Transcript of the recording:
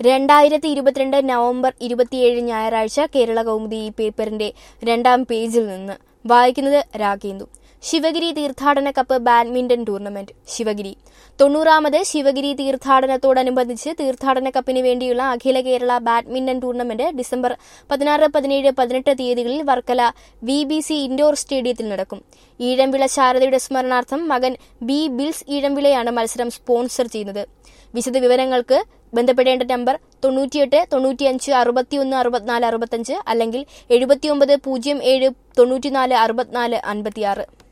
രണ്ടായിരത്തി ഇരുപത്തിരണ്ട് നവംബർ ഇരുപത്തിയേഴ് ഞായറാഴ്ച കേരള കൗമുദി ഈ പേപ്പറിന്റെ രണ്ടാം പേജിൽ നിന്ന് വായിക്കുന്നത് രാഗേന്ദു ശിവഗിരി തീർത്ഥാടന കപ്പ് ബാഡ്മിന്റൺ ടൂർണമെന്റ് ശിവഗിരി തൊണ്ണൂറാമത് ശിവഗിരി തീർത്ഥാടനത്തോടനുബന്ധിച്ച് തീർത്ഥാടന കപ്പിന് വേണ്ടിയുള്ള അഖില കേരള ബാഡ്മിന്റൺ ടൂർണമെന്റ് ഡിസംബർ പതിനാറ് പതിനേഴ് പതിനെട്ട് തീയതികളിൽ Varkala V B C indoor സ്റ്റേഡിയത്തിൽ നടക്കും ഈഴംവിള ശാരദയുടെ സ്മരണാർത്ഥം മകൻ ബി ബിൽസ് ഈഴംവിളയാണ് മത്സരം സ്പോൺസർ ചെയ്യുന്നത് വിശദ വിവരങ്ങൾക്ക് ബന്ധപ്പെടേണ്ട നമ്പർ തൊണ്ണൂറ്റിയെട്ട് തൊണ്ണൂറ്റിയഞ്ച് അറുപത്തിയൊന്ന് അറുപത്തിനാല് അറുപത്തഞ്ച് അല്ലെങ്കിൽ എഴുപത്തിയൊമ്പത് പൂജ്യം ഏഴ് തൊണ്ണൂറ്റിനാല് അറുപത്തിനാല് അൻപത്തിയാറ്